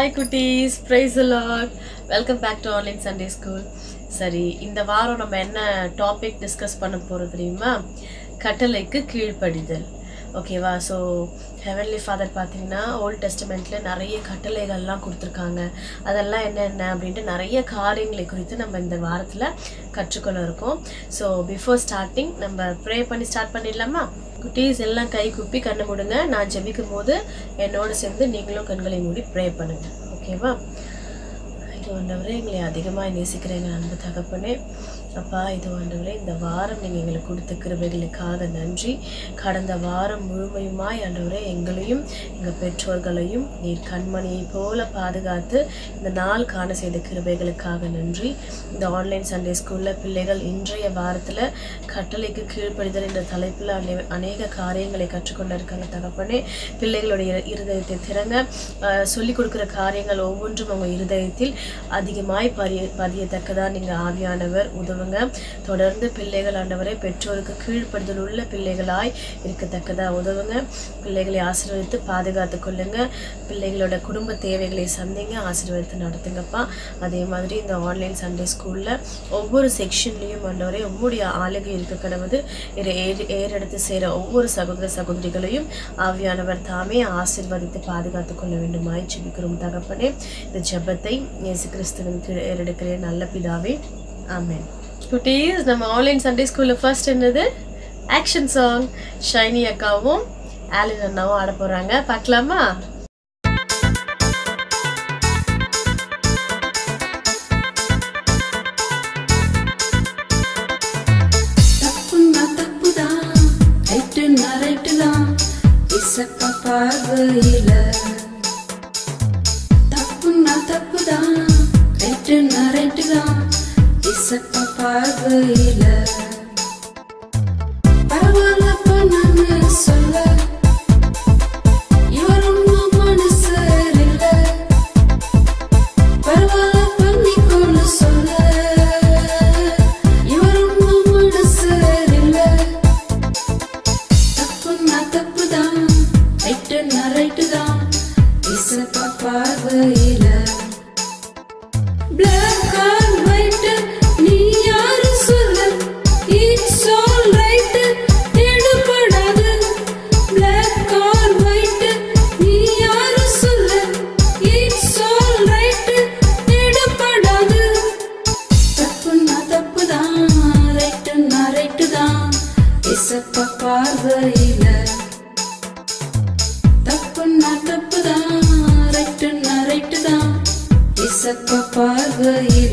Hi குட்டீஸ் praise Lord welcome back to online Sunday school சரி இந்த வாரம் நம்ம என்ன டாபிக் டிஸ்கஸ் பண்ண போகிறோம் தெரியுமா கட்டளைக்கு கீழ்ப்படிதல் ஓகேவா ஸோ ஹெவன்லி ஃபாதர் பார்த்தீங்கன்னா ஓல்ட் டெஸ்டமெண்ட்டில் நிறைய கட்டளைகள்லாம் கொடுத்துருக்காங்க அதெல்லாம் என்னென்ன அப்படின்ட்டு நிறைய காரியங்களை குறித்து நம்ம இந்த வாரத்தில் கற்றுக்கொள்ள இருக்கோம் ஸோ பிஃபோர் ஸ்டார்டிங் நம்ம ப்ரே பண்ணி ஸ்டார்ட் பண்ணிடலாமா குட்டீஸ் எல்லாம் கை குப்பி கண்ணு மூடுங்க நான் ஜெபிக்கும் போது என்னோட சேர்ந்து நீங்களும் கண்களை மூடி ப்ரே பண்ணுங்க ஓகேவா இது ஆண்டவரே எங்களை அதிகமாக நேசிக்கிறேங்க அன்பு தகப்பனே அப்பா இது ஆண்டவரே இந்த வாரம் நீங்கள் எங்களுக்கு கொடுத்த கிருபைகளுக்காக நன்றி கடந்த வாரம் முழுமையுமாய் ஆண்டவரே எங்களையும் எங்கள் பெற்றோர்களையும் நீர் கண்மணியை போல பாதுகாத்து இந்த நாள் காண செய்த கிருபைகளுக்காக நன்றி இந்த ஆன்லைன் சண்டே ஸ்கூலில் பிள்ளைகள் இன்றைய வாரத்தில் கட்டளைக்கு கீழ்ப்படிதல் என்ற தலைப்பில் அனே அநேக காரியங்களை கற்றுக்கொண்டு இருக்காங்க தகப்பனே பிள்ளைகளுடைய இருதயத்தை திறங்க அஹ், சொல்லிக் கொடுக்குற காரியங்கள் ஒவ்வொன்றும் அவங்க இருதயத்தில் அதிகமாய் பதிய பதியத்தக்கதாக நீங்கள் ஆவியானவர் உதவுங்க தொடர்ந்து பிள்ளைகள் ஆண்டவரை பெற்றோருக்கு கீழ்ப்படுதல் உள்ள பிள்ளைகளாய் இருக்கத்தக்கதாக உதவுங்க பிள்ளைகளை ஆசீர்வதித்து பாதுகாத்து கொள்ளுங்க பிள்ளைகளோட குடும்ப தேவைகளை சந்திங்க ஆசீர்வதித்து நடத்துங்கப்பா அதே மாதிரி இந்த ஆன்லைன் சண்டே ஸ்கூலில் ஒவ்வொரு செக்ஷன்லேயும் ஆண்டவரே உம்முடைய ஆளுகை இருக்க கடவுது ஏறு ஏறெடுத்து செய்கிற ஒவ்வொரு சகோதர சகோதரிகளையும் ஆவியானவர் தாமே ஆசீர்வதித்து பாதுகாத்து கொள்ள வேண்டுமாய் ஜெபிக்கிறோம் தகப்பனே இந்த ஜெபத்தை இயேசு கிறிஸ்துவின் கீழ் ஏறெடுக்கிறேன் நல்ல பிதாவே ஆமென் குட்டீஸ் நம்ம ஆன்லைன் சண்டே ஸ்கூலில் ஃபர்ஸ்ட் என்னது ஆக்ஷன் சாங் ஷைனி அக்காவும் ஆலின் அண்ணாவும் ஆட போகிறாங்க பார்க்கலாமா தப்புன்னா தப்புதான் ரைட்டுன்னா ரைட்டுதான் இசப்பா பார்வையில தப்புன்னா தப்புதான் ரைட்டுன்னா ரைட்டுதான் இசப்பா பார்வையில பரவாயில்ல பண்ணான்னு சொல்ல இவர் ஒன்றும் மனுஷர் இல்லை பரவாயில்ல பண்ணிக்கோன்னு சொல்ல இவர் ஒன்றும் மனுஷர் இல்ல தப்புன்னா தப்புதான் ரைட்டுன்னா ரைட்டுதான் இசப்பா பார்வையில Black and white, நீ யாரு சொல்ல? It's all right, எடுபடாது. Black or white, நீ யாரு சொல்ல? It's all right, எடுபடாது. தப்புன்னா தப்புதான், ரைட்டுன்னா ரைட்டுதான், இசப்பா பார்வையில தப்புன்னா தப்புதான் ரைட்டுன்னா ரைட்டுதான் இசப்பா பார்வையில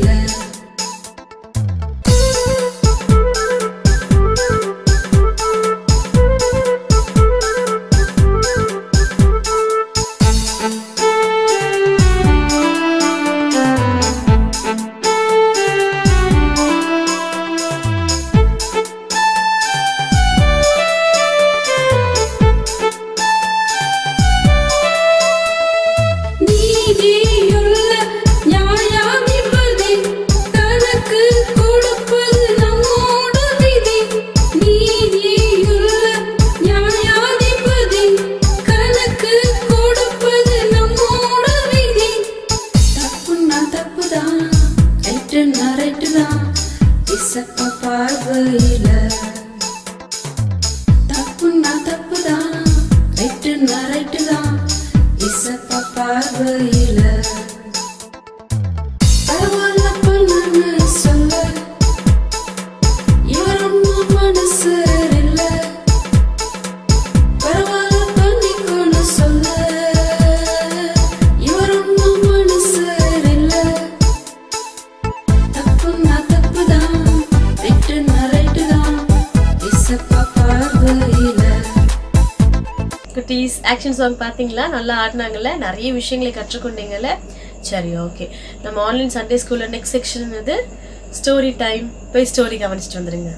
நீதியுள்ள நியாயாதிபதி தனக்கு கொடுப்பது நம்மோட விதி நீதியுள்ள நியாயாதிபதி கணக்கு கொடுப்பது நம்மோட விதி தப்புன்னா தப்புதான் ரைட்டுன்னா ரைட்டுதான் இசப்பா பார்வையில தப்புன்னா தப்புதான் ரைட்டுன்னா ரைட்டுதான் இசப்பா பார்வையில பரவாயில்ல பண்ணான்னு சொல்ல இவர் ஒன்றும் மனுஷர் இல்ல பரவாயில்ல பண்ணிக்கோன்னு சொல்ல இவர் ஒன்றும் மனுஷர் இல்ல தப்புன்னா தப்புதான் ரைட்டுன்னா ரைட்டுதான் இசப்பா பார்வையில குட்டீஸ் ஆக்ஷன் சாங் பார்த்தீங்களா நல்லா ஆடினாங்கல்ல நிறைய விஷயங்களை கற்றுக்கொண்டீங்கல்ல சரி ஓகே நம்ம ஆன்லைன் சண்டே ஸ்கூலில் நெக்ஸ்ட் செக்ஷன் என்னது ஸ்டோரி டைம் போய் ஸ்டோரி கவனிச்சிட்டு வந்துடுங்க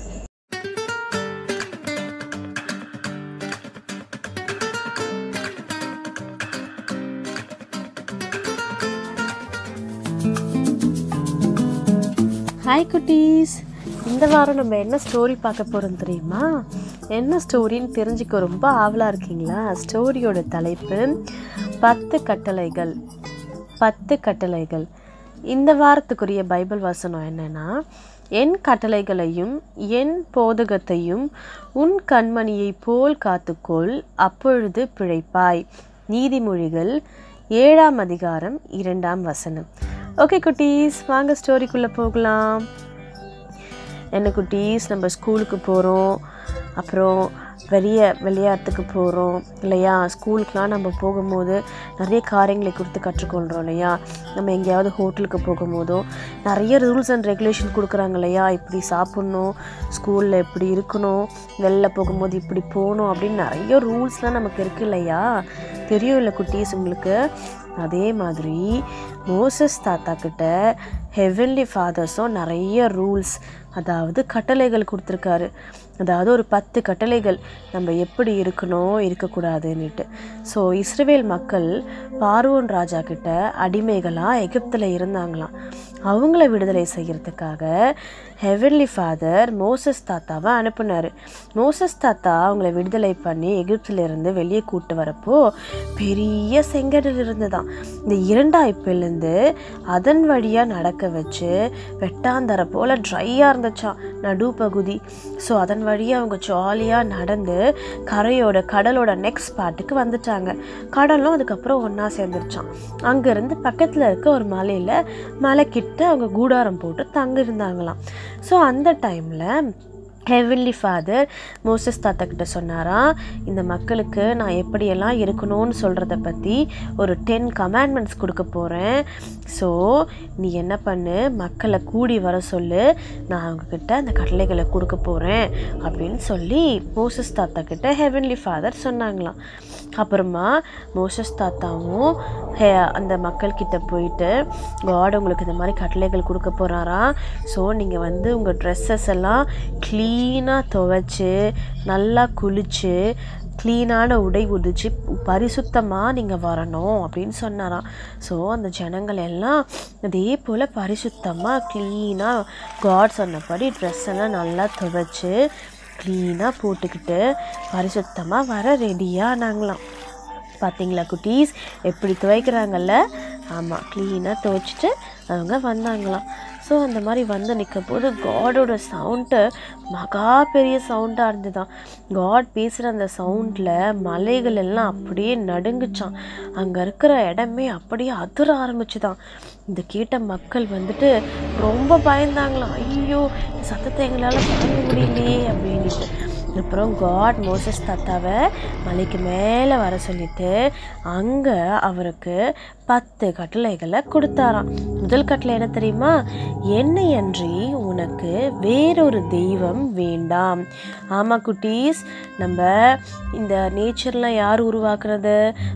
ஹாய் குட்டீஸ் இந்த வாரம் நம்ம என்ன ஸ்டோரி பார்க்க போகிறோம் தெரியுமா என்ன ஸ்டோரின்னு தெரிஞ்சுக்க ரொம்ப ஆவலாக இருக்கீங்களா ஸ்டோரியோட தலைப்பு பத்து கட்டளைகள் பத்து கட்டளைகள் இந்த வாரத்துக்குரிய பைபிள் வசனம் என்னன்னா என் கட்டளைகளையும் என் போதகத்தையும் உன் கண்மணியைப் போல் காத்துக்கொள் அப்பொழுது பிழைப்பாய் நீதிமொழிகள் ஏழாம் அதிகாரம் இரண்டாம் வசனம் ஓகே குட்டீஸ் வாங்க ஸ்டோரிக்குள்ளே போகலாம் என்ன குட்டீஸ் நம்ம ஸ்கூலுக்கு போகிறோம் அப்புறம் வெளிய விளையாட்டுக்கு போகிறோம் இல்லையா ஸ்கூலுக்குலாம் நம்ம போகும்போது நிறைய காரியங்களை குறித்து கற்றுக்கொள்கிறோம் இல்லையா நம்ம எங்கேயாவது ஹோட்டலுக்கு போகும்போதோ நிறைய ரூல்ஸ் அண்ட் ரெகுலேஷன் கொடுக்குறாங்க இல்லையா இப்படி சாப்பிட்ணும் ஸ்கூலில் இப்படி இருக்கணும் வெளில போகும்போது இப்படி போகணும் அப்படின்னு நிறைய ரூல்ஸ்லாம் நமக்கு இருக்கு இல்லையா தெரியும் இல்லை குட்டீஸ் உங்களுக்கு அதே மாதிரி மோசஸ் தாத்தா கிட்ட ஹெவன்லி ஃபாதர்ஸும் நிறைய ரூல்ஸ் அதாவது கட்டளைகள் கொடுத்துருக்காரு அதாவது ஒரு பத்து கட்டளைகள் நம்ம எப்படி இருக்கணும் இருக்கக்கூடாதுன்னுட்டு ஸோ இஸ்ரேல் மக்கள் பார்வோன் ராஜா கிட்ட அடிமைகளாக எகிப்தில் இருந்தாங்களாம் அவங்கள விடுதலை செய்கிறதுக்காக ஹெவன்லி ஃபாதர் மோசஸ் தாத்தாவை அனுப்புனார் மோசஸ் தாத்தா அவங்கள விடுதலை பண்ணி எகிப்தில் இருந்து வெளியே கூட்டு வரப்போ பெரிய செங்கடல் இருந்துதான் இந்த இரண்டாய்ப்பிலேருந்து அதன் வழியாக நடக்க வச்சு வெட்டாந்தர போல் ட்ரையாக இருந்துச்சான் நடுப்பகுதி ஸோ அதன் வழியாக அவங்க ஜாலியாக நடந்து கரையோட கடலோட நெக்ஸ்ட் ஸ்பாட்டுக்கு வந்துட்டாங்க கடலும் அதுக்கப்புறம் ஒன்றா சேர்ந்துருச்சான் அங்கேருந்து பக்கத்தில் இருக்க ஒரு மலையில் மலைக்கிட்ட அவங்க கூடாரம் போட்டு தங்க இருந்தாங்களாம் ஸோ அந்த டைமில் ஹெவன்லி ஃபாதர் மோசஸ் தாத்தா கிட்ட சொன்னாராம் இந்த மக்களுக்கு நான் எப்படியெல்லாம் இருக்கணும்னு சொல்கிறத பற்றி ஒரு டென் கமாண்ட்மெண்ட்ஸ் கொடுக்க போகிறேன் ஸோ நீ என்ன பண்ணு மக்களை கூடி வர சொல்லு நான் அவங்கக்கிட்ட அந்த கட்டளைகளை கொடுக்க போகிறேன் அப்படின்னு சொல்லி மோசஸ் தாத்தா கிட்ட ஹெவன்லி ஃபாதர் சொன்னாங்களாம் அப்புறமா மோசஸ் தாத்தாவும் ஹே அந்த மக்கள்கிட்ட போயிட்டு காட் உங்களுக்கு இந்த மாதிரி கட்டளைகள் கொடுக்க போகிறாராம் ஸோ நீங்கள் வந்து உங்கள் ட்ரெஸ்ஸஸ் எல்லாம் க்ளீனாக துவைச்சு நல்லா குளித்து க்ளீனான உடை உதிச்சு பரிசுத்தமாக நீங்கள் வரணும் அப்படின்னு சொன்னாராம் ஸோ அந்த ஜனங்கள் எல்லாம் அதே போல் பரிசுத்தமாக க்ளீனாக காட் சொன்னபடி ட்ரெஸ் எல்லாம் நல்லா துவைச்சு க்ளீனாக போட்டுக்கிட்டு பரிசுத்தமாக வர ரெடியாக நாங்களாம் பார்த்தீங்களா குட்டீஸ் எப்படி துவைக்கிறாங்கல்ல ஆமாம் க்ளீனாக துவைச்சிட்டு அவங்க வந்தாங்களாம் ஸோ அந்த மாதிரி வந்து நிற்கும் போது காடோட சவுண்டு மகா பெரிய சவுண்டாக இருந்துதான் காட் பேசுகிற அந்த சவுண்டில் மலைகள் எல்லாம் அப்படியே நடுங்குச்சான் அங்கே இருக்கிற இடமே அப்படியே அதிர ஆரம்பிச்சுதான் இந்த கேட்ட மக்கள் வந்துட்டு ரொம்ப பயந்தாங்களாம் ஐயோ இந்த சத்தத்தை எங்களால் தாங்க முடியலையே அப்படின்ட்டு அப்புறம் காட் மோசஸ் தாத்தாவை மலைக்கு மேலே வர சொல்லிட்டு அங்கே அவருக்கு பத்து கட்டளைகளை கொடுத்தாராம் முதல் கட்டளை என்ன தெரியுமா என்னை அன்றி உனக்கு வேறொரு தெய்வம் வேண்டாம் ஆமாம் குட்டீஸ் நம்ம இந்த நேச்சர்லாம் யார் உருவாக்குறது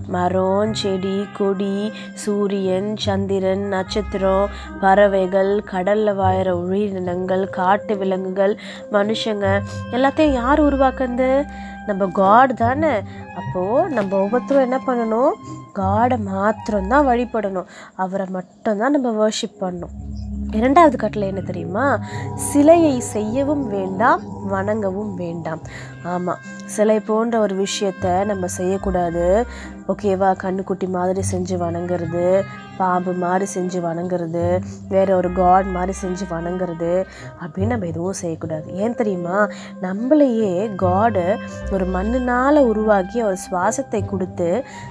மரம் செடி கொடி சூரியன் சந்திரன் நட்சத்திரம் பறவைகள் கடலில் வாயிற உயிரினங்கள் காட்டு விலங்குகள் மனுஷங்க எல்லாத்தையும் யார் உருவாக்குறது நம்ம காட் தானே அப்போது நம்ம ஒவ்வொருத்தரும் என்ன பண்ணணும் காடை மாத்திரம்தான் வழிபடணும் அவரை மட்டும்தான் நம்ம வர்ஷிப் பண்ணணும் இரண்டாவது கட்டளை என்ன தெரியுமா சிலையை செய்யவும் வேண்டாம் வணங்கவும் வேண்டாம் ஆமாம் சிலை போன்ற ஒரு விஷயத்த நம்ம செய்யக்கூடாது ஓகேவா கண்ணுக்குட்டி மாதிரி செஞ்சு வணங்குறது பாம்பு மாதிரி செஞ்சு வணங்குறது வேற ஒரு காட் மாதிரி செஞ்சு வணங்குறது அப்படின்னு நம்ம எதுவும் செய்யக்கூடாது ஏன் தெரியுமா நம்மளையே காடு ஒரு மண்ணுனால் உருவாக்கி ஒரு சுவாசத்தை கொடுத்து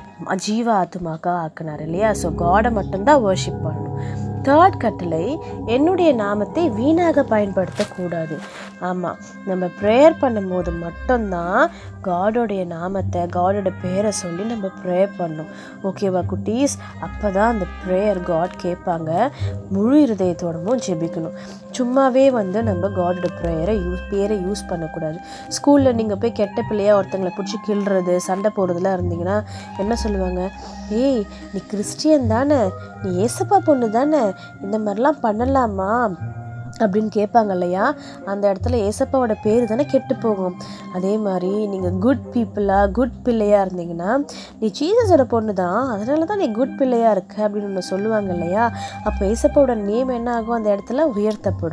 ஜீவ ஆத்துமாக்கா ஆக்குனார் இல்லையா ஸோ காடை மட்டும்தான் வர்ஷிப் பண்ணணும் தேர்ட் கட்டளை என்னுடைய நாமத்தை வீணாக பயன்படுத்தக்கூடாது ஆமாம் நம்ம ப்ரேயர் பண்ணும்போது மட்டும்தான் காடோடைய நாமத்தை காடோட பேரை சொல்லி நம்ம ப்ரேயர் பண்ணணும் ஓகேவா குட்டீஸ் அப்போ தான் அந்த ப்ரேயர் காட் கேட்பாங்க முழு இருதயத்தோடமும் ஜெபிக்கணும் சும்மாவே வந்து நம்ம காடோட ப்ரேயரை யூஸ் பேரை யூஸ் பண்ணக்கூடாது ஸ்கூலில் நீங்கள் போய் கெட்ட பிள்ளையாக ஒருத்தங்களை பிடிச்சி கிள்றது சண்டை போடுறதுலாம் இருந்தீங்கன்னா என்ன சொல்லுவாங்க ஏய் நீ கிறிஸ்டியன் தானே நீ ஏசப்பா பொண்ணு தானே இந்த மாதிரிலாம் பண்ணலாமா அப்படின்னு கேட்பாங்க இல்லையா அந்த இடத்துல ஏசப்பாவோட பேர் தானே கெட்டு போகும் அதே மாதிரி நீங்கள் குட் பீப்புளாக குட் பிள்ளையாக இருந்தீங்கன்னா நீ ஜீசஸோட பொண்ணு தான் அதனால தான் நீ குட் பிள்ளையாக இருக்க அப்படின்னு ஒன்று சொல்லுவாங்க இல்லையா அப்போ ஏசப்பாவோட நேம் என்ன ஆகும் அந்த இடத்துல உயர்த்தப்படும்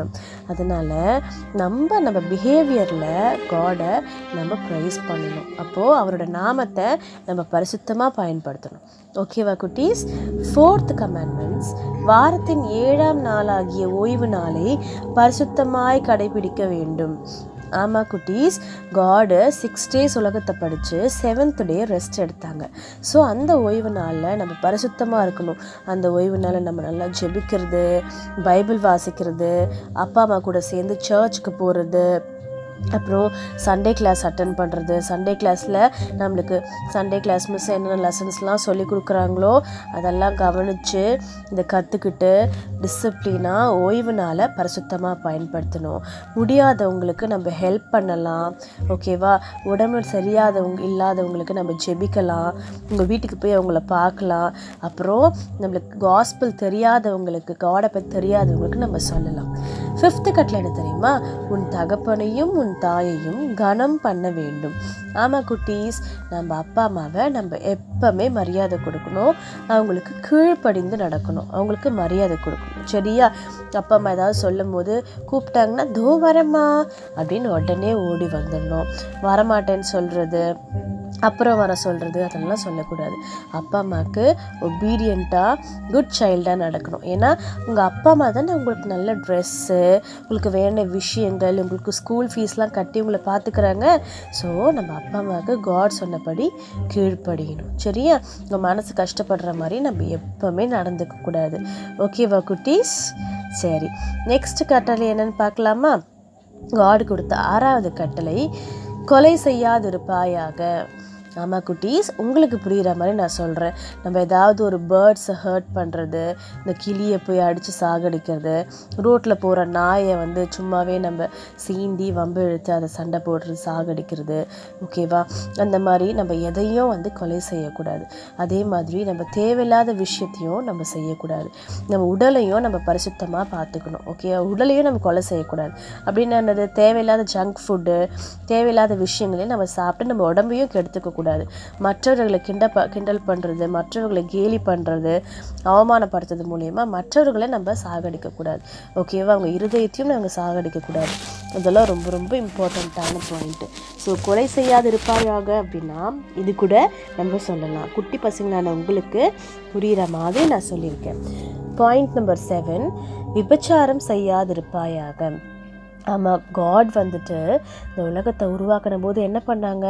அதனால் நம்ம நம்ம பிஹேவியரில் காடை நம்ம ப்ரைஸ் பண்ணணும் அப்போது அவரோட நாமத்தை நம்ம பரிசுத்தமாக பயன்படுத்தணும் ஓகேவா குட்டீஸ் ஃபோர்த் கமாண்ட்மெண்ட்ஸ் வாரத்தின் ஏழாம் நாளாகிய ஓய்வு நாளை பரிசுத்தமாய் கடைபிடிக்க வேண்டும் ஆமாம் குட்டீஸ் காடு சிக்ஸ் டேஸ் உலகத்தை படித்து செவன்த் டே ரெஸ்ட் எடுத்தாங்க ஸோ அந்த ஓய்வு நாளில் நம்ம பரிசுத்தமாக இருக்கணும் அந்த ஓய்வு நாளில் நம்ம நல்லா ஜெபிக்கிறது பைபிள் வாசிக்கிறது அப்பா அம்மா கூட சேர்ந்து சர்ச்சுக்கு போகிறது அப்புறம் சண்டே கிளாஸ் அட்டன் பண்ணுறது சண்டே கிளாஸில் நம்மளுக்கு சண்டே கிளாஸ் மிஸ் என்னென்ன லெசன்ஸ்லாம் சொல்லி கொடுக்குறாங்களோ அதெல்லாம் கவனித்து இதை கற்றுக்கிட்டு டிசிப்ளினாக ஓய்வு நாளை பரிசுத்தமாக பயன்படுத்தணும் முடியாதவங்களுக்கு நம்ம ஹெல்ப் பண்ணலாம் ஓகேவா உடம்பு சரியாதவங்க இல்லாதவங்களுக்கு நம்ம ஜெபிக்கலாம் உங்கள் வீட்டுக்கு போய் அவங்கள பார்க்கலாம் அப்புறம் நம்மளுக்கு காஸ்பிள் தெரியாதவங்களுக்கு காடை பற்றி தெரியாதவங்களுக்கு நம்ம சொல்லலாம் ஃபிஃப்த்து கட்டில் என்ன தெரியுமா உன் தகப்பனையும் உன் தாயையும் கனம் பண்ண வேண்டும் ஆமாம் குட்டீஸ் நம்ம அப்பா அம்மாவை நம்ம எப்பவுமே மரியாதை கொடுக்கணும் அவங்களுக்கு கீழ்ப்படிந்து நடக்கணும் அவங்களுக்கு மரியாதை கொடுக்கணும் சரியா அப்பா அம்மா ஏதாவது சொல்லும் போது கூப்பிட்டாங்கன்னா தோ வரேம்மா அப்படின்னு உடனே ஓடி வந்துடணும் வரமாட்டேன்னு சொல்கிறது அப்புறம் வர சொல்கிறது அதெல்லாம் சொல்லக்கூடாது அப்பா அம்மாவுக்கு ஒபீடியண்ட்டாக குட் சைல்டாக நடக்கணும் ஏன்னா உங்கள் அப்பா அம்மா தானே உங்களுக்கு நல்ல ட்ரெஸ்ஸு உங்களுக்கு வேண்டிய விஷயங்கள் உங்களுக்கு ஸ்கூல் ஃபீஸ்லாம் கட்டி உங்களை பார்த்துக்கிறாங்க ஸோ நம்ம அப்பா அம்மாவுக்கு காட் சொன்னபடி கீழ்ப்படியணும் சரியா உங்கள் மனசு கஷ்டப்படுற மாதிரி நம்ம எப்போவுமே நடந்துக்க கூடாது ஓகேவா குட்டீஸ் சரி நெக்ஸ்ட் கட்டளை என்னன்னு பார்க்கலாமா காட் கொடுத்த ஆறாவது கட்டளை கொலை செய்யாதிருப்பாயாக ஆமாம் குட்டீஸ் உங்களுக்கு புரிகிற மாதிரி நான் சொல்கிறேன் நம்ம ஏதாவது ஒரு பேர்ட்ஸை ஹர்ட் பண்ணுறது இந்த கிளியை போய் அடித்து சாகடிக்கிறது ரோட்டில் போகிற நாயை வந்து சும்மாவே நம்ம சீண்டி வம்பு இழுத்து அதை சண்டை போடுறது சாகடிக்கிறது ஓகேவா அந்த மாதிரி நம்ம எதையும் வந்து கொலை செய்யக்கூடாது அதே மாதிரி நம்ம தேவையில்லாத விஷயத்தையும் நம்ம செய்யக்கூடாது நம்ம உடலையும் நம்ம பரிசுத்தமாக பார்த்துக்கணும் ஓகே உடலையும் நம்ம கொலை செய்யக்கூடாது அப்படின்னு என்னது தேவையில்லாத ஜங்க் ஃபுட்டு தேவையில்லாத விஷயங்களையும் நம்ம சாப்பிட்டு நம்ம உடம்பையும் கெடுத்துக்க கூடாது மற்றவர்களை கிண்ட ப கிண்டல் பண்ணுறது மற்றவர்களை கேலி பண்ணுறது அவமானப்படுத்துறது மூலயமா மற்றவர்களை நம்ம சாகடிக்கக்கூடாது ஓகேவா அவங்க இருதயத்தையும் நாங்கள் சாகடிக்கக்கூடாது இதெல்லாம் ரொம்ப ரொம்ப இம்பார்ட்டண்ட்டான பாயிண்ட்டு ஸோ கொலை செய்யாது இருப்பாயாக அப்படின்னா இது கூட நம்ம சொல்லலாம் குட்டி பசங்களான உங்களுக்கு புரிகிற மாதிரி நான் சொல்லியிருக்கேன் பாயிண்ட் நம்பர் செவன் விபச்சாரம் செய்யாதிருப்பாயாக ஆமாம் காட் வந்துட்டு இந்த உலகத்தை உருவாக்கின போது என்ன பண்ணாங்க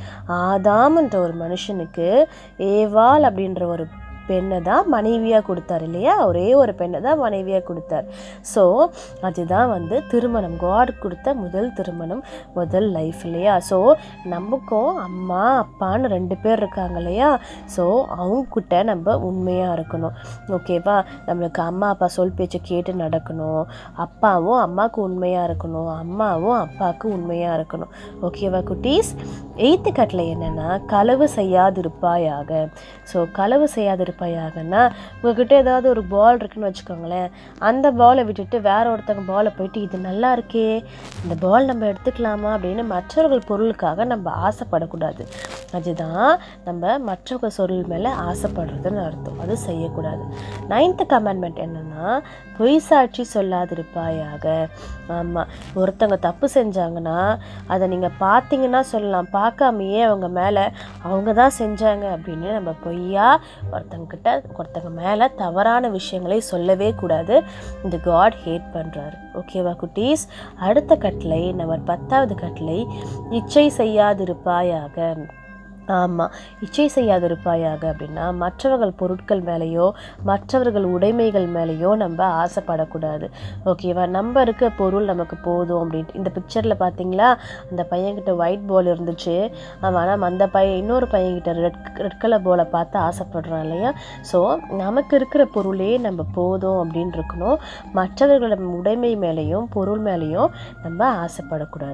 ஆதாம்ன்ற ஒரு மனுஷனுக்கு ஏவாள் அப்படின்ற ஒரு பெண்ணை தான் மனைவியாக கொடுத்தார் இல்லையா ஒரே ஒரு பெண்ணை தான் மனைவியாக கொடுத்தார் ஸோ அதுதான் வந்து திருமணம் காட் கொடுத்த முதல் திருமணம் முதல் லைஃப் இல்லையா ஸோ நமக்கும் அம்மா அப்பான்னு ரெண்டு பேர் இருக்காங்க இல்லையா ஸோ அவங்கக்கிட்ட நம்ம உண்மையாக இருக்கணும் ஓகேவா நம்மளுக்கு அம்மா அப்பா சொல் பேச்சை கேட்டு நடக்கணும் அப்பாவும் அம்மாவுக்கு உண்மையாக இருக்கணும் அம்மாவும் அப்பாவுக்கு உண்மையாக இருக்கணும் ஓகேவா குட்டீஸ் எய்த்து கட்டில் என்னென்னா களவு செய்யாதிருப்பாயாக ஸோ களவு செய்யாதிருப்பாயாகன்னா உங்ககிட்ட ஏதாவது ஒரு பால் இருக்குன்னு வச்சுக்கோங்களேன் அந்த பாலை விட்டுட்டு வேற ஒருத்தங்க பாலை போயிட்டு இது நல்லா இருக்கே இந்த பால் நம்ம எடுத்துக்கலாமா அப்படின்னு மற்றவர்கள் பொருளுக்காக நம்ம ஆசைப்படக்கூடாது அதுதான் நம்ம மற்றவங்க பொருள் மேலே ஆசைப்படுறதுன்னு அர்த்தம் அது செய்யக்கூடாது நைன்த்து கமெண்ட்மெண்ட் என்னென்னா பொய் சாட்சி சொல்லாதிருப்பாயாக ஆமாம் ஒருத்தவங்க தப்பு செஞ்சாங்கன்னா அதை நீங்கள் பார்த்தீங்கன்னா சொல்லலாம் பார்க்காமையே அவங்க மேலே அவங்க தான் செஞ்சாங்க அப்படின்னு நம்ம பொய்யா ஒருத்தங்கிட்ட ஒருத்தங்க மேலே தவறான விஷயங்களை சொல்லவே கூடாது இந்த காட் ஹேட் பண்ணுறாரு ஓகேவா குட்டீஸ் அடுத்த கட்டளை நம்பர் பத்தாவது கட்டளை இச்சை செய்யாதிருப்பாயாக ஆமாம் இச்சை செய்யாதிருப்பாயாக அப்படின்னா மற்றவர்கள் பொருட்கள் மேலேயோ மற்றவர்கள் உடைமைகள் மேலேயோ நம்ம ஆசைப்படக்கூடாது ஓகேவா நம்ம இருக்க பொருள் நமக்கு போதும் அப்படின்ட்டு இந்த பிக்சரில் பார்த்தீங்களா அந்த பையன்கிட்ட ஒயிட் பால் இருந்துச்சு அவன் ஆனால் அந்த பையன் இன்னொரு பையன்கிட்ட ரெட் ரெட் கலர் பாலை பார்த்து ஆசைப்படுறான் இல்லையா ஸோ நமக்கு இருக்கிற பொருளே நம்ம போதும் அப்படின்னு இருக்கணும் மற்றவர்களோட உடைமை மேலேயும் பொருள் மேலேயும் நம்ம ஆசைப்படக்கூடாது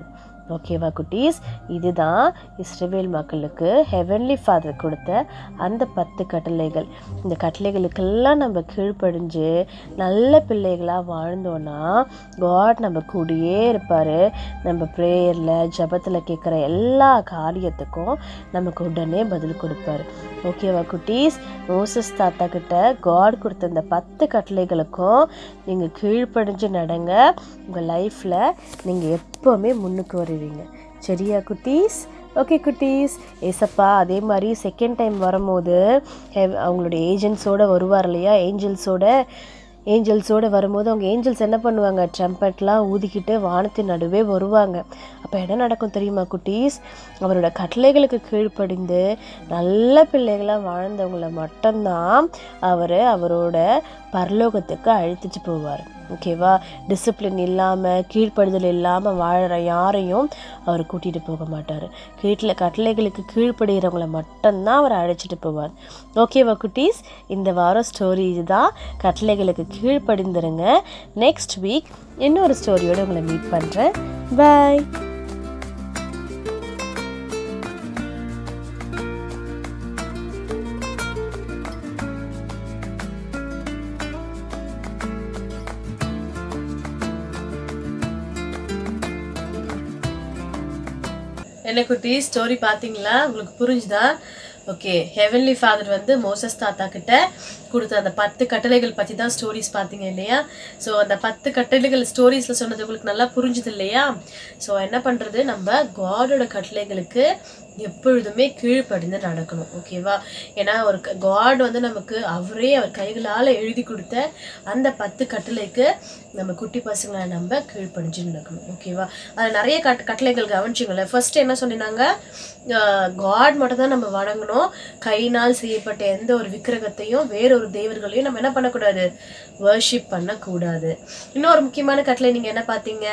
ஓகேவா குட்டீஸ் இதுதான் இஸ்ரவேல் மக்களுக்கு ஹெவன்லி ஃபாதர் கொடுத்த அந்த பத்து கட்டளைகள் இந்த கட்டளைகளுக்கெல்லாம் நம்ம கீழ்ப்படிஞ்சு நல்ல பிள்ளைகளாக வாழ்ந்தோன்னா காட் நம்ம கூடயே இருப்பார் நம்ம ப்ரேயரில் ஜபத்தில் கேட்குற எல்லா காரியத்துக்கும் நமக்கு உடனே பதில் கொடுப்பாரு ஓகேவா குட்டீஸ் மோசஸ் தாத்தா கிட்ட காட் கொடுத்த இந்த பத்து கட்டளைகளுக்கும் நீங்கள் கீழ்ப்படிஞ்சு நடங்க உங்கள் லைஃப்பில் நீங்கள் எப்போவுமே முன்னுக்கு வருவீங்க சரியா குட்டீஸ் ஓகே குட்டீஸ் ஏசப்பா அதே மாதிரி செகண்ட் டைம் வரும்போது hev- அவங்களுடைய ஏஜென்ட்ஸோடு வருவார் இல்லையா ஏஞ்சல்ஸோட ஏஞ்சல்ஸோடு வரும்போது அவங்க ஏஞ்சல்ஸ் என்ன பண்ணுவாங்க ட்ரம்பட்லாம் ஊதிக்கிட்டு வானத்தின் நடுவே வருவாங்க அப்போ என்ன நடக்கும் தெரியுமா குட்டீஸ் அவரோட கட்டளைகளுக்கு கீழ்ப்படிந்து நல்ல பிள்ளைகளாக வாழ்ந்தவங்கள மட்டும்தான் அவர் அவரோட பரலோகத்துக்கு அழைத்துட்டு போவார் ஓகேவா டிசிப்ளின் இல்லாமல் கீழ்ப்படுதல் இல்லாமல் வாழற யாரையும் அவர் கூட்டிகிட்டு போக மாட்டார் கீட்டில் கட்டளைகளுக்கு கீழ்ப்படுகிறவங்கள மட்டும்தான் அவர் அழைச்சிட்டு போவார் ஓகேவா குட்டீஸ் இந்த வாரம் ஸ்டோரி இதுதான் கட்டளைகளுக்கு கீழ்ப்படிந்துருங்க நெக்ஸ்ட் வீக் இன்னொரு ஸ்டோரியோட உங்களை மீட் பண்ணுறேன் பாய் என்ன குட்டி ஸ்டோரி பார்த்தீங்களா உங்களுக்கு புரிஞ்சுதா ஓகே ஹெவன்லி ஃபாதர் வந்து மோசஸ் தாத்தா கிட்ட கொடுத்த அந்த பத்து கட்டளைகள் பற்றி தான் ஸ்டோரிஸ் பார்த்தீங்க இல்லையா ஸோ அந்த பத்து கட்டளைகள் ஸ்டோரிஸில் சொன்னது உங்களுக்கு நல்லா புரிஞ்சுது இல்லையா ஸோ என்ன பண்ணுறது நம்ம காடோட கட்டளைகளுக்கு எப்பொழுதுமே கீழ்ப்படிந்து நடக்கணும் ஓகேவா ஏன்னா ஒரு காட் வந்து நமக்கு அவரே அவர் கைகளால் எழுதி கொடுத்த அந்த பத்து கட்டளைக்கு நம்ம குட்டி பசங்களை நம்ம கீழ்ப்படிஞ்சு நடக்கணும் ஓகேவா அதில் நிறைய கட் கட்டளைகள் கவனிச்சிங்களேன் ஃபர்ஸ்ட் என்ன சொன்னாங்க காட் மட்டும் தான் நம்ம வணங்கணும் கையினால் செய்யப்பட்ட எந்த ஒரு விக்கிரகத்தையும் வேறொரு தேவர்களையும் நம்ம என்ன பண்ணக்கூடாது வர்ஷிப் பண்ணக்கூடாது இன்னொரு முக்கியமான கட்டளை நீங்கள் என்ன பார்த்தீங்க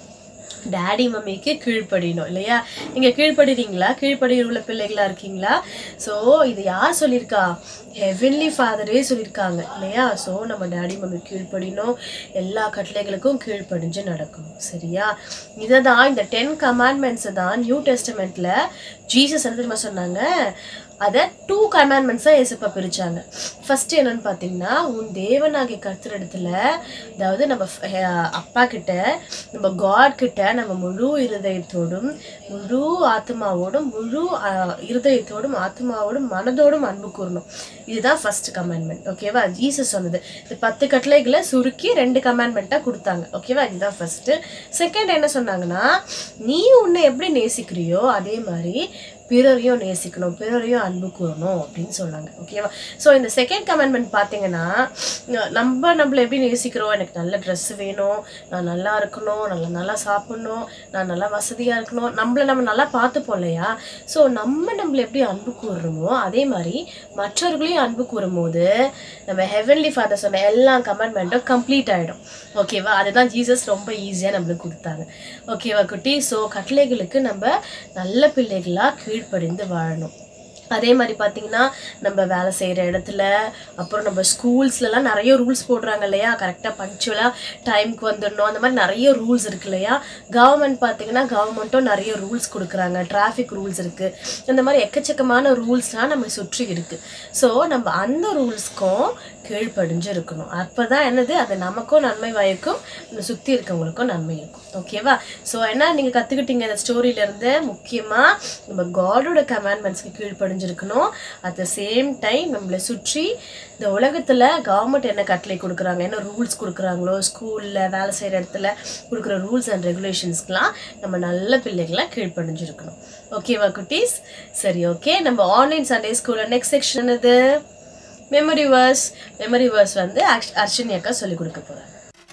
டாடி மம்மிக்கு கீழ்ப்படியணும் இல்லையா நீங்கள் கீழ்ப்படுறீங்களா கீழ்ப்படி உள்ள பிள்ளைகளா இருக்கீங்களா ஸோ இது யார் சொல்லியிருக்கா ஹெவன்லி ஃபாதரே சொல்லியிருக்காங்க இல்லையா ஸோ நம்ம டாடி மம்மி கீழ்ப்படினோம் எல்லா கட்டளைகளுக்கும் கீழ்ப்படிஞ்சு நடக்கணும் சரியா இதை தான் இந்த டென் கமாண்ட்மெண்ட்ஸை தான் நியூ டெஸ்டமெண்ட்டில் ஜீசஸ் என்ன தெரியுமா சொன்னாங்க அதை டூ கமாண்ட்மெண்ட்ஸாக ஏசப்பா பிரிச்சாங்க ஃபர்ஸ்ட் என்னன்னு பார்த்தீங்கன்னா உன் தேவனாகிய கர்த்தரிடத்துல அதாவது நம்ம ஃப- அஹ் அப்பா கிட்ட நம்ம காட் கிட்ட நம்ம முழு இருதயத்தோடும் முழு ஆத்மாவோடும் முழு அஹ், இருதயத்தோடும் ஆத்மாவோடும் மனதோடும் அன்பு கூறணும் இதுதான் ஃபர்ஸ்ட் கமாண்ட்மெண்ட் ஓகேவா ஜீசஸ் சொன்னது இந்த பத்து கட்டளைகளை சுருக்கி ரெண்டு கமாண்ட்மெண்ட்டாக கொடுத்தாங்க ஓகேவா இதுதான் ஃபர்ஸ்ட் செகண்ட் என்ன சொன்னாங்கன்னா நீ உன்னை எப்படி நேசிக்கிறியோ அதே மாதிரி பிறரையும் நேசிக்கணும் பிறரையும் அன்பு கூறணும் அப்படின்னு சொன்னாங்க ஓகேவா ஸோ இந்த செகண்ட் கமெண்ட்மெண்ட் பார்த்தீங்கன்னா அஹ் நம்ம நம்மளை எப்படி நேசிக்கிறோம் எனக்கு நல்ல ட்ரெஸ் வேணும் நான் நல்லா இருக்கணும் நல்லா நல்லா சாப்பிடணும் நான் நல்லா வசதியாக இருக்கணும் நம்மளை நம்ம நல்லா பார்த்துப்போம் இல்லையா ஸோ நம்ம நம்மளை எப்படி அன்பு கூறுறோமோ அதே மாதிரி மற்றவர்களையும் அன்பு கூறும்போது நம்ம ஹெவன்லி ஃபாதர் சொன்ன எல்லா கமெண்ட்மெண்ட்டும் கம்ப்ளீட் ஆகிடும் ஓகேவா அதுதான் ஜீசஸ் ரொம்ப ஈஸியாக நம்மளுக்கு கொடுத்தாங்க ஓகேவா குட்டி ஸோ கட்டளைகளுக்கு நம்ம நல்ல பிள்ளைகளாக கீழ்ப்படிந்து வாழணும் அதே மாதிரி பார்த்தீங்கன்னா நம்ம வேலை செய்கிற இடத்துல அப்புறம் நம்ம ஸ்கூல்ஸ்லலாம் நிறைய ரூல்ஸ் போடுறாங்க இல்லையா கரெக்டாக பங்க்சுவலாக டைம்க்கு வந்துடணும் அந்த மாதிரி நிறைய ரூல்ஸ் இருக்கு இல்லையா கவர்மெண்ட் பார்த்தீங்கன்னா கவர்மெண்ட்டும் நிறைய ரூல்ஸ் கொடுக்குறாங்க டிராஃபிக் ரூல்ஸ் இருக்குது இந்த மாதிரி எக்கச்சக்கமான ரூல்ஸ்லாம் நம்ம சுற்றி இருக்குது ஸோ நம்ம அந்த ரூல்ஸ்க்கும் கீழ்ப்படிஞ்சு இருக்கணும் அப்போ தான் என்னது அது நமக்கும் நன்மை வாய்க்கும் சுற்றி இருக்கவங்களுக்கும் நன்மை இருக்கும் ஓகேவா ஸோ என்ன நீங்கள் கற்றுக்கிட்டீங்க இந்த ஸ்டோரியிலேருந்து முக்கியமாக நம்ம காடோட கமாண்ட்மெண்ட்ஸ்க்கு கீழ்ப்படிஞ்சிருக்கணும் அட் த சேம் டைம் நம்மளை சுற்றி இந்த உலகத்தில் கவர்மெண்ட் என்ன கட்டளை கொடுக்குறாங்க என்ன ரூல்ஸ் கொடுக்குறாங்களோ ஸ்கூலில் வேலை செய்கிற இடத்துல கொடுக்குற ரூல்ஸ் அண்ட் ரெகுலேஷன்ஸ்க்கெலாம் நம்ம நல்ல பிள்ளைகளை கீழ்ப்படிஞ்சிருக்கணும் ஓகேவா குட்டீஸ் சரி ஓகே நம்ம ஆன்லைன் சண்டே ஸ்கூலில் நெக்ஸ்ட் செக்ஷன் இது மெமரி வேர்ஸ் மெமரி வேர்ஸ் வந்து அர்ஷ்- அர்ஷினி அக்கா சொல்லிக் கொடுக்க போகிறேன்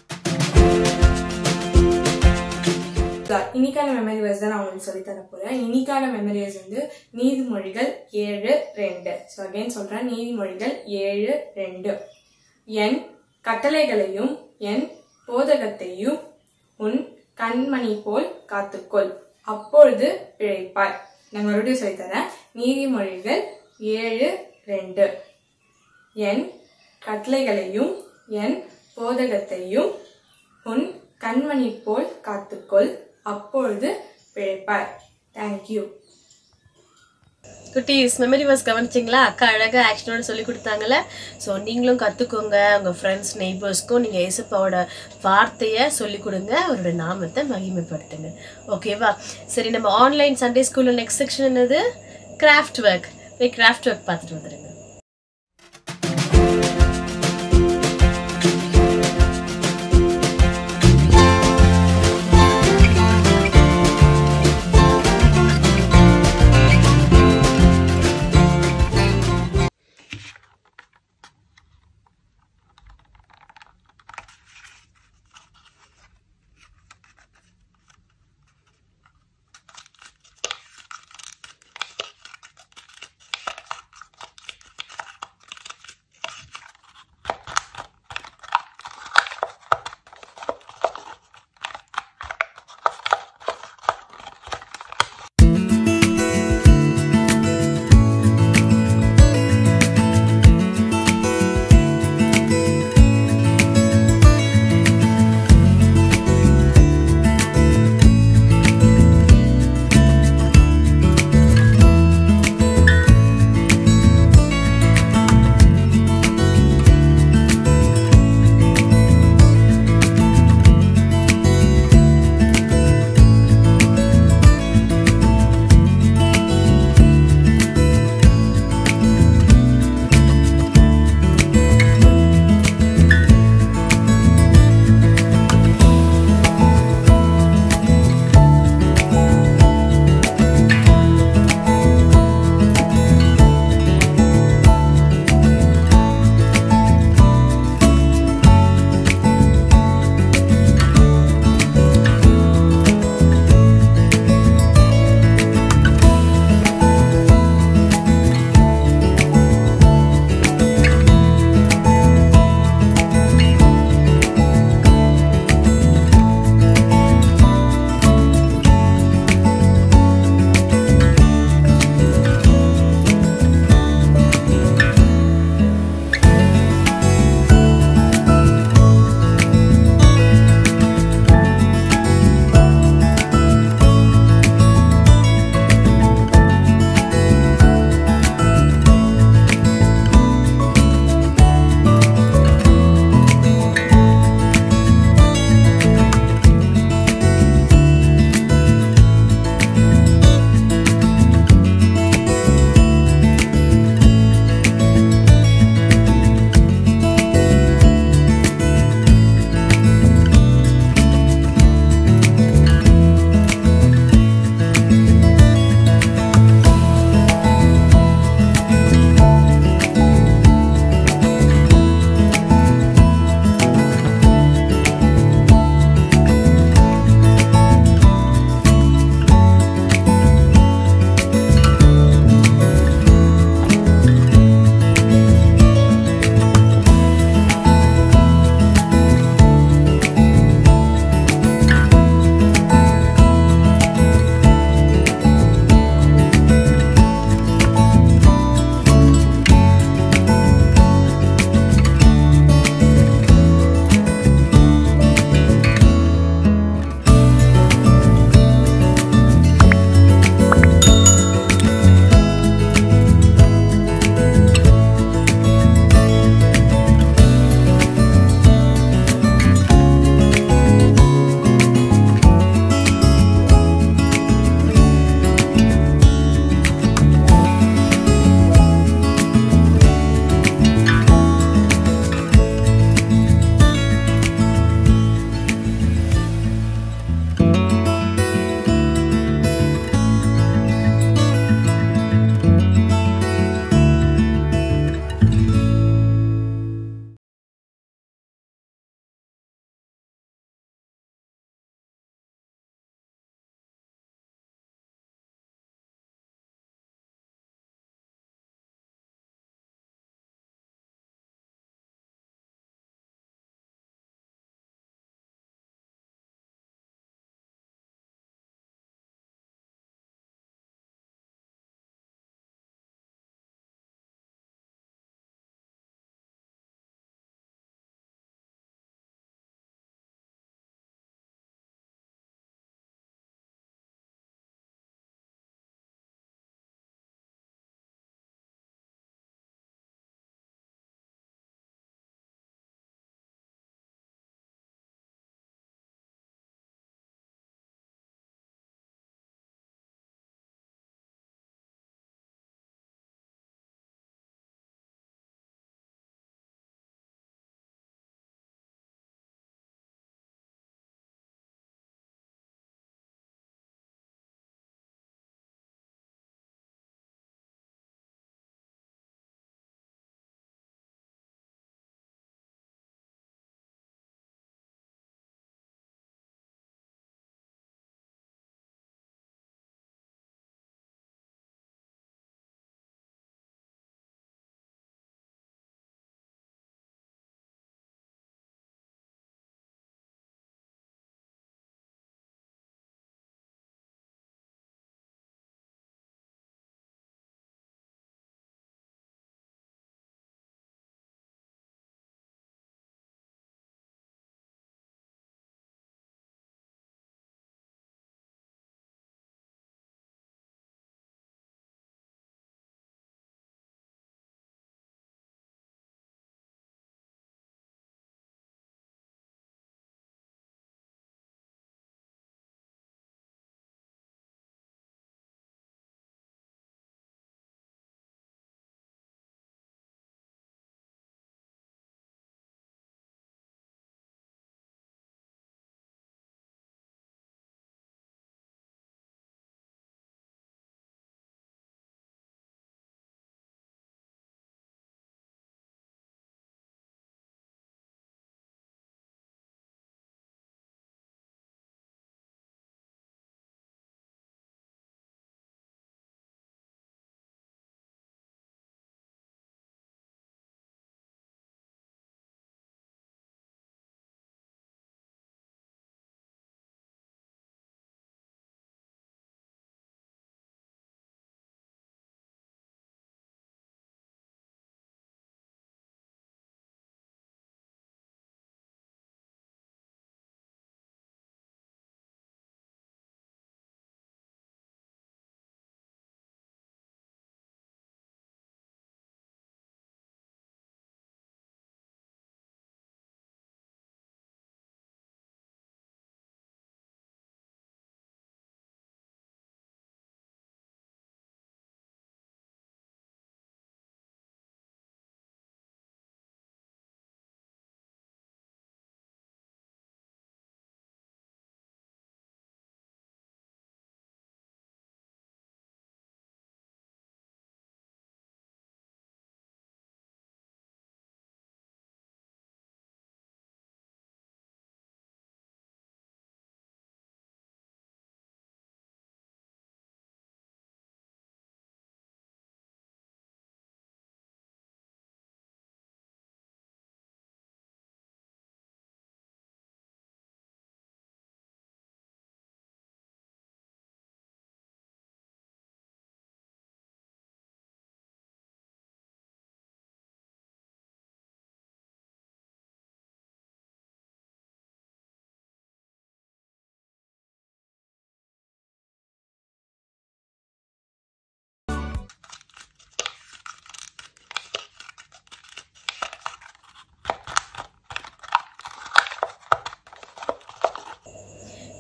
தான். இன்னைக்கான மெமரி வேர்ஸ் தான் நான் உங்களுக்கு சொல்லி தர போறேன் இன்னைக்கான மெமரி வேர்ஸ் வந்து நீதிமொழிகள் ஏழு ரெண்டு ஸோ அகைன் சொல்றேன் நீதிமொழிகள் ஏழு ரெண்டு என் கட்டளைகளையும் என் போதகத்தையும் உன் கண்மணி போல் காத்துக்கொள் அப்பொழுது பிழைப்பாய் நான் மறுபடியும் சொல்லித்தரேன் நீதிமொழிகள் ஏழு ரெண்டு என் கட்டளைகளையும் என் போதகத்தையும் உன் கண்மணி போல் காத்துக்கொள் அப்பொழுது பிழைப்பாய் தேங்க்யூ குட்டீஸ் மெமரி வர்ஸ் கவனிச்சிங்களா அக்கா அழகாக ஆக்ஷனோட சொல்லி கொடுத்தாங்கல்ல ஸோ நீங்களும் கற்றுக்கோங்க உங்கள் ஃப்ரெண்ட்ஸ் நெய்பர்ஸ்க்கும் நீங்கள் ஏசப்பாவோட வார்த்தையை சொல்லி கொடுங்க அவரோட நாமத்தை மகிமைப்படுத்துங்க ஓகேவா சரி நம்ம ஆன்லைன் சண்டே ஸ்கூலில் நெக்ஸ்ட் செக்ஷன் என்னது கிராஃப்ட் ஒர்க் போய் கிராஃப்ட் ஒர்க் பார்த்துட்டு வந்துடுங்க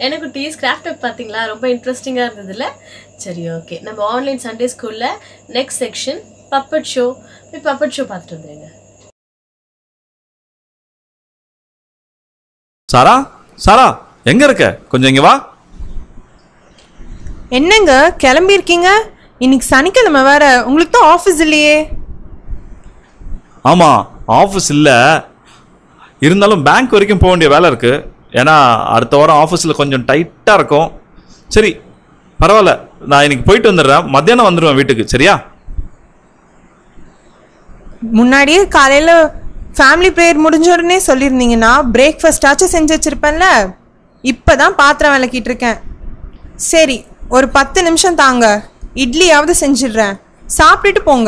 எனக்கு டீஸ் கிராஃப்ட் ஒர்க் பார்த்தீங்களா ரொம்ப இன்ட்ரெஸ்டிங்காக இருந்ததுல சரி ஓகே நம்ம ஆன்லைன் சண்டே ஸ்கூலில் நெக்ஸ்ட் செக்ஷன் பப்பட் ஷோ போய் பப்பட் ஷோ பார்த்துட்டு வந்துடுங்க சாரா சாரா எங்க இருக்க கொஞ்சம் இங்க வா என்னங்க கிளம்பி இருக்கீங்க இன்னைக்கு சனிக்கிழமை வேற உங்களுக்கு தான் ஆஃபீஸ் இல்லையே ஆமா ஆஃபீஸ் இல்ல இருந்தாலும் பேங்க் வரைக்கும் போக வேண்டிய வேலை இருக்கு ஏன்னா அடுத்த வாரம் ஆஃபீஸில் கொஞ்சம் டைட்டாக இருக்கும் சரி பரவாயில்ல நான் இன்னைக்கு போயிட்டு வந்துடுறேன் மத்தியானம் வந்துடுவேன் வீட்டுக்கு சரியா முன்னாடியே காலையில ஃபேமிலி ப்ரேயர் முடிஞ்ச உடனே சொல்லியிருந்தீங்கன்னா பிரேக்ஃபாஸ்ட் ஆச்சும் செஞ்சு வச்சிருப்பேன்ல இப்பதான் பாத்திரம் விளக்கிட்டு இருக்கேன் சரி ஒரு பத்து நிமிஷம் தாங்க இட்லியாவது செஞ்சிடுறேன் சாப்பிட்டுட்டு போங்க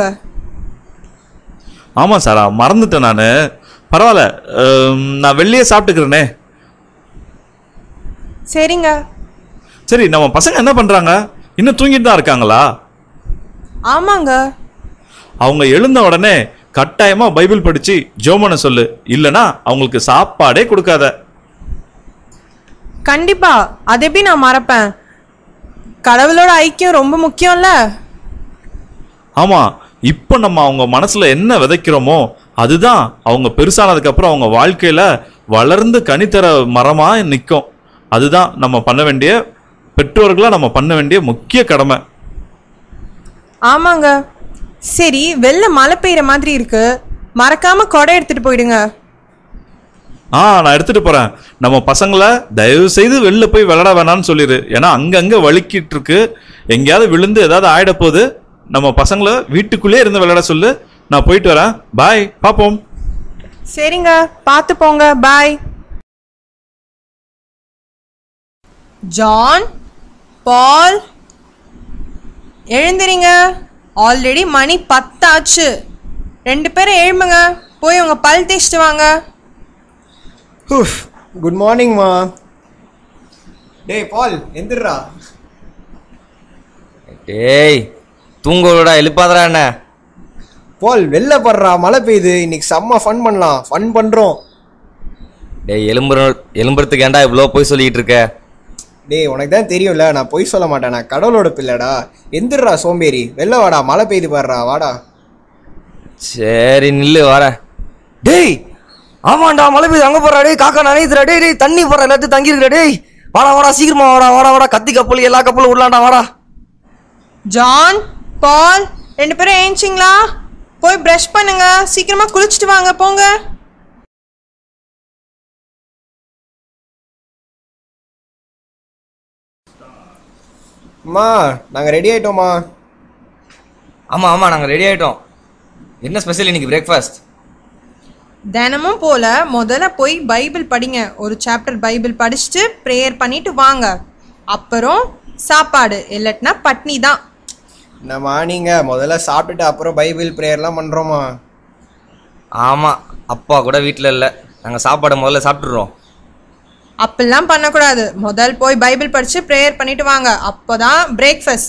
ஆமாம் சாரா மறந்துட்டேன் நான் பரவாயில்ல அம், நான் வெளியே சாப்பிட்டுக்கிறேனே சரிங்க சரி நம்ம பசங்க என்ன பண்ணுறாங்க இன்னும் தூங்கிட்டு தான் இருக்காங்களா ஆமாங்க அவங்க எழுந்த உடனே கட்டாயமா பைபிள் படிச்சு ஜோமனை சொல்லு இல்லனா அவங்களுக்கு சாப்பாடே கொடுக்காத கண்டிப்பா அதை எப்படி நான் மறப்பேன் கடவுளோட ஐக்கியம் ரொம்ப முக்கியம்ல ஆமா இப்போ நம்ம அவங்க மனசுல என்ன விதைக்கிறோமோ அதுதான் அவங்க பெருசானதுக்கு அப்புறம் அவங்க வாழ்க்கையில வளர்ந்து கனித்தர மரமா நிற்கும் அதுதான் நம்ம பண்ண வேண்டிய பெற்றோர்களா நம்ம பண்ண வேண்டிய முக்கிய கடமை ஆமாங்க சரி வெளில மழை பெய்யுற மாதிரி இருக்கு மறக்காம கொடை எடுத்துட்டு போயிடுங்க ஆ நான் எடுத்துட்டு போறேன் நம்ம பசங்களை தயவு செய்து வெளில போய் விளையாட வேணாம்னு சொல்லிடு ஏன்னா அங்கங்க வலிக்கிட்டு இருக்கு எங்கேயாவது விழுந்து ஏதாவது ஆயிட போகுது நம்ம பசங்களை வீட்டுக்குள்ளே இருந்து விளையாட சொல்லு நான் போயிட்டு வரேன் பாய் பாப்போம் சரிங்க பார்த்து போங்க பாய் ஜான் பால் எழுந்திரிங்க ஆல்ரெடி மணி பத்தாச்சு ரெண்டு பேரும் எழும்புங்க போய் உங்க பல் தேய்ச்சிட்டு வாங்க ஹூஃப் குட் மார்னிங்மா டேய் பால் எந்திரா டேய் தூங்கலடா எழுப்பாதடா என்ன பால் வெளில படுறா மழை பெய்யுது இன்னைக்கு செம்ம ஃபன் பண்ணலாம் ஃபன் பண்ணுறோம் டேய் எலும்புற எலும்புறதுக்கு ஏன்டா இவ்வளோ போய் சொல்லிக்கிட்டு இருக்க டேய் உனக்கு தான் தெரியும்ல நான் பொய் சொல்ல மாட்டேன் நான் கடவுளோட பிள்ளைடா எந்திரா சோம்பேறி வெளில வாடா மழை பெய்யுது பாடுறா வாடா சரி நில்லு வரேன் டேய் ஆமாண்டா மழை பெய்யுது அங்கே போறா டேய் காக்கா நனையுதுடா டேய் டேய் தண்ணி போற எல்லாத்தையும் தங்கிருக்கா டேய் வாடா வாடா சீக்கிரமா வாடா வாடா வாடா கத்தி கப்பல் எல்லா கப்பலும் விடலாம்டா வாடா ஜான் பால் ரெண்டு பேரும் ஏஞ்சிங்களா போய் ப்ரஷ் பண்ணுங்க சீக்கிரமா குளிச்சுட்டு வாங்க போங்க அம்மா நாங்கள் ரெடி ஆயிட்டோம்மா ஆமா ஆமா நாங்கள் ரெடி ஆயிட்டோம் என்ன ஸ்பெஷல் இன்னைக்கு பிரேக்ஃபாஸ்ட் தினமும் போல முதல்ல போய் பைபிள் படிங்க ஒரு சாப்டர் பைபிள் படிச்சுட்டு ப்ரேயர் பண்ணிட்டு வாங்க அப்புறம் சாப்பாடு இல்லட்டினா பட்னி தான் என்னம்மா நீங்கள் முதல்ல சாப்பிட்டுட்டு அப்புறம் பைபிள் ப்ரேயர்லாம் பண்ணுறோமா ஆமாம் அப்பா கூட வீட்டில் இல்லை நாங்கள் சாப்பாடை முதல்ல சாப்பிட்றோம் அப்படிலாம் பண்ணக்கூடாது முதல் போய் பைபிள் படிச்சு ப்ரேயர் பண்ணிட்டு வாங்க அப்போதான் பிரேக்ஃபாஸ்ட்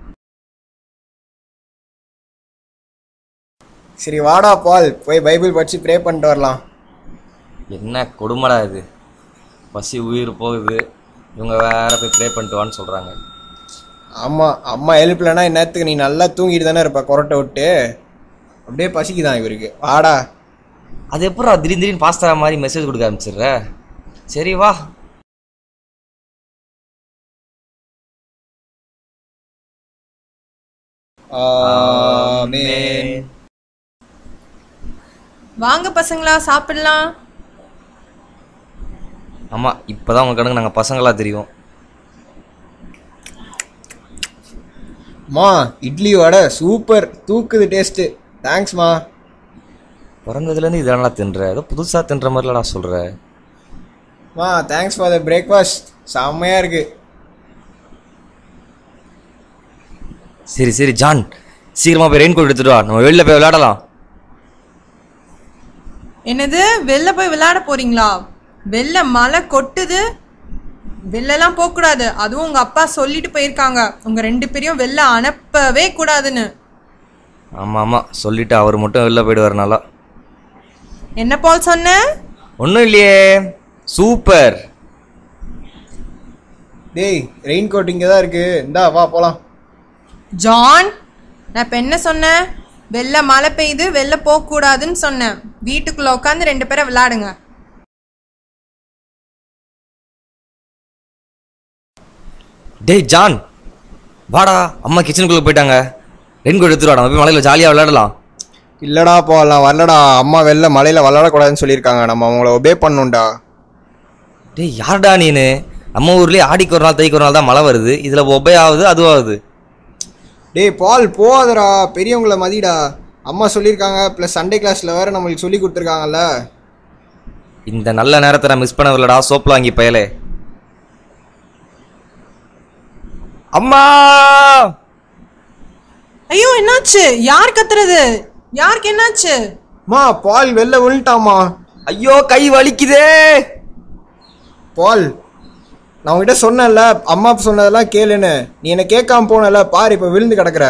சரி வாடா பால் போய் பைபிள் படித்து ப்ரே பண்ணிட்டு வரலாம் என்ன கொடுமடா இது பசி உயிர் போகுது இவங்க வேற போய் ப்ரே பண்ணிட்டு வான்னு சொல்கிறாங்க ஆமாம் அம்மா எழுப்பலன்னா இந்நேரத்துக்கு நீ நல்லா தூங்கிட்டு தானே இருப்ப கொரட்டை விட்டு அப்படியே பசிக்குதான் இவருக்கு வாடா அது எப்பறம் திடீர்னு திடீர்னு பாஸ்தா மாதிரி மெசேஜ் கொடுக்க ஆரம்பிச்சிடுற சரி வா ஆமென். வாங்க பசங்களா சாப்பிடலாம் ஆமாம் இப்போ தான் உங்கள் கணக்கு நாங்கள் பசங்களாக தெரியும் அம்மா இட்லி வடை சூப்பர் தூக்குது டேஸ்ட்டு தேங்க்ஸ்மா பிறந்ததுலேருந்து இதெல்லாம் தின்ற ஏதோ புதுசாக தின்ற மாதிரிலடா சொல்கிற மா தேங்க்ஸ் ஃபார் த பிரேக்ஃபாஸ்ட் செம்மையாக இருக்கு சரி சரி ஜான் சீக்கிரமாக போய் ரெயின் கோட் எடுத்துட்டு வா நம்ம வெளில போய் விளையாடலாம் என்னது வெளில போய் விளையாட போறீங்களா வெளில மழை கொட்டுது வெளிலலாம் போகக்கூடாது அதுவும் உங்க அப்பா சொல்லிட்டு போயிருக்காங்க உங்க ரெண்டு பேரையும் வெளில அனுப்பவே கூடாதுன்னு ஆமாம் ஆமாம் சொல்லிட்டு அவர் மட்டும் வெளில போயிடுவார் நல்லா என்ன பால் சொன்ன ஒன்றும் இல்லையே சூப்பர் டேய் ரெயின் கோட் இங்கே தான் இருக்கு இந்தா வா போலாம் ஜான் நான் இப்போ என்ன சொன்னேன் வெளில மழை பெய்யுது வெளில போகக்கூடாதுன்னு சொன்னேன் வீட்டுக்குள்ள உட்காந்து ரெண்டு பேரும் விளையாடுங்க டேய் ஜான் வாடா அம்மா கிச்சனுக்குள்ளே போயிட்டாங்க ரெயின் கோட் எடுத்துட்டு வாடா நம்ம போய் மலையில் ஜாலியாக விளையாடலாம் இல்லடா போகலாம் வரலடா அம்மா வெளில மலையில் விளாடக்கூடாதுன்னு சொல்லியிருக்காங்க நம்ம அவங்கள ஒபே பண்ணணும்டா டேய் யார்டா நீனு நம்ம ஊர்லேயே ஆடிக்கு ஒரு நாள் தைக்கு ஒரு நாள் தான் மழை வருது இதில் ஒபே ஆகுது அதுவாகுது டேய் பால் போகாதடா பெரியவங்கள மதிடா அம்மா சொல்லியிருக்காங்க ப்ளஸ் சண்டே கிளாஸில் வேற நம்மளுக்கு சொல்லி கொடுத்துருக்காங்கல்ல இந்த நல்ல நேரத்தை நான் மிஸ் பண்ணவில்லடா சோப்பில் வாங்கி பயலே அம்மா ஐயோ என்னாச்சு யார் கத்துறது யாருக்கு என்னாச்சு அம்மா பால் வெளில விழுட்டாமா ஐயோ கை வலிக்குதே பால் நான் உங்ககிட்ட சொன்னேன்ல அம்மா சொன்னதெல்லாம் கேளுன்னு நீ என்ன கேட்காம போனல பாரு இப்போ விழுந்து கிடக்குற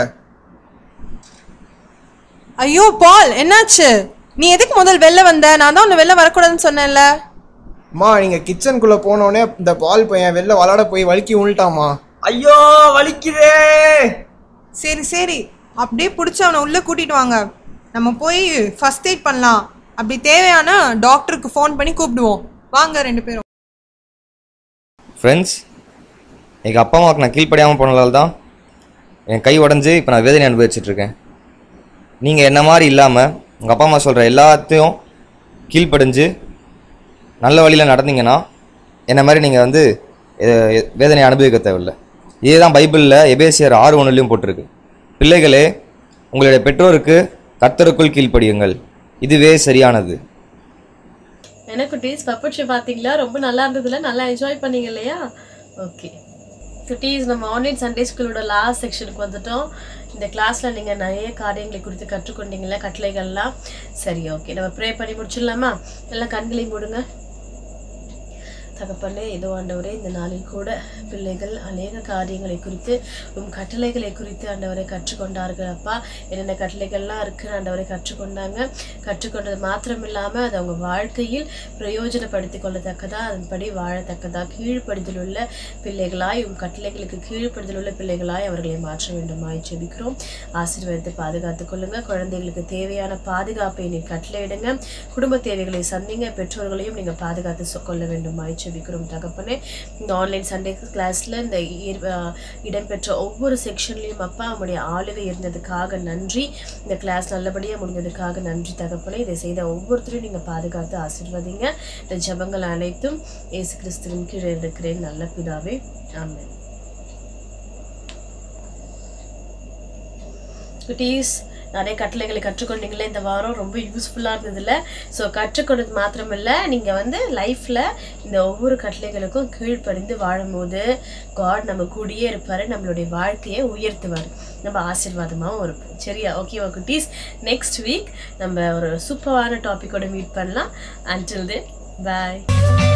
ஐயோ பால் என்னாச்சு நீ எதுக்கு முதல் வெளில வந்த நான் தான் உன்னை வெளில வரக்கூடாதுன்னு சொன்னேன்ல அம்மா நீங்கள் கிச்சனுக்குள்ளே போனோடனே இந்த பால் பையன் வெளில விளாட போய் வலிக்கி விழுட்டாமா ஐயோ வலிக்குதே சரி சரி அப்படியே பிடிச்சி அவனை உள்ளே கூட்டிட்டு வாங்க நம்ம போய் ஃபர்ஸ்ட் எய்ட் பண்ணலாம் அப்படி தேவையான டாக்டருக்கு ஃபோன் பண்ணி கூப்பிடுவோம் வாங்க ரெண்டு பேரும் ஃப்ரெண்ட்ஸ் எங்கள் அப்பா அம்மாவுக்கு நான் கீழ்ப்படியாமல் போனதால தான் என் கை உடஞ்சி இப்போ நான் வேதனை அனுபவிச்சுட்டு இருக்கேன் நீங்கள் என்ன மாதிரி இல்லாமல் உங்கள் அப்பா அம்மா சொல்கிற எல்லாத்தையும் கீழ்ப்படிஞ்சு நல்ல வழியில் நடந்தீங்கன்னா என்ன மாதிரி நீங்கள் வந்து எ- எ- வேதனையை அனுபவிக்க தேவையில்லை இதே தான் பைபிளில் எபேசியர் ஆறு ஒன்றுலையும் போட்டிருக்கு பிள்ளைகளே உங்களுடைய பெற்றோருக்கு கர்த்தருக்குள் கீழ்ப்படியுங்கள் இதுவே சரியானது என்ன குட்டீஸ் பப்பட்ஷி பார்த்தீங்களா ரொம்ப நல்லா இருந்ததுல நல்லா என்ஜாய் பண்ணீங்க இல்லையா ஓகே குட்டீஸ் நம்ம ஆன்லைன் சண்டே ஸ்கூலோட லாஸ்ட் செக்ஷனுக்கு வந்துட்டோம் இந்த கிளாஸில் நீங்கள் நிறைய காரியங்களை குறித்து கற்றுக்கொண்டீங்களா கட்டளைகள்லாம் சரி ஓகே நம்ம ப்ரே பண்ணி முடிச்சிடலாமா எல்லாம் கண்களையும் மூடுங்க தகப்பனே இதோ ஆண்டவரே இந்த நாளில் கூட பிள்ளைகள் அநேக காரியங்களை குறித்து உம் கட்டளைகளை குறித்து ஆண்டவரை கற்றுக்கொண்டார்கள் அப்பா என்னென்ன கட்டளைகள்லாம் இருக்குன்னு ஆண்டவரை கற்றுக்கொண்டாங்க கற்றுக்கொண்டது மாத்திரம் இல்லாமல் அது அவங்க வாழ்க்கையில் பிரயோஜனப்படுத்திக் கொள்ளத்தக்கதா அதன்படி வாழத்தக்கதா கீழ்ப்படுதல் உள்ள பிள்ளைகளாய் உம் கட்டளைகளுக்கு கீழ்ப்படுதல் உள்ள பிள்ளைகளாய் அவர்களை மாற்ற வேண்டுமாய் ஜெபிக்கிறோம் ஆசீர்வாதத்தை பாதுகாத்துக் கொள்ளுங்க குழந்தைகளுக்கு தேவையான பாதுகாப்பை நீ கட்டளையிடுங்க குடும்ப தேவைகளை சந்திங்க பெற்றோர்களையும் நீங்க பாதுகாத்து சொ- கொள்ள வேண்டுமாய் ஜெபிக்கிறோம் தகப்பனே இந்த ஆன்லைன் சண்டே கிளாஸ்ல இந்த இர்- அஹ் இடம்பெற்ற ஒவ்வொரு செக்ஷன்லையும் அப்பா உங்களுடைய ஆளுகை இருந்ததுக்காக நன்றி இந்த கிளாஸ் நல்லபடியா முடிஞ்சதுக்காக நன்றி தகப்பனே இதை செய்த ஒவ்வொருத்தரையும் நீங்க பாதுகாத்து ஆசீர்வதிங்க இந்த ஜெபங்கள் அனைத்தும் இயேசு கிறிஸ்துவின் கீழே இருக்கிறேன் நல்ல பிதாவே ஆமென் குட்டீஸ் நிறைய கட்டளைகளை கற்றுக்கொண்டீங்களே இந்த வாரம் ரொம்ப யூஸ்ஃபுல்லாக இருந்ததுல ஸோ கற்றுக்கொண்டது மாத்திரமில்ல நீங்கள் வந்து லைஃப்பில் இந்த ஒவ்வொரு கட்டளைகளுக்கும் கீழ்ப்படிந்து வாழும்போது காட் நம்ம கூடயே இருப்பார் நம்மளுடைய வாழ்க்கையை உயர்த்துவார் நம்ம ஆசீர்வாதமாகவும் இருப்போம் சரியா ஓகேவா குட்டீஸ் நெக்ஸ்ட் வீக் நம்ம ஒரு சூப்பரான டாப்பிக்கோட மீட் பண்ணலாம் அன்டில் தென் பாய்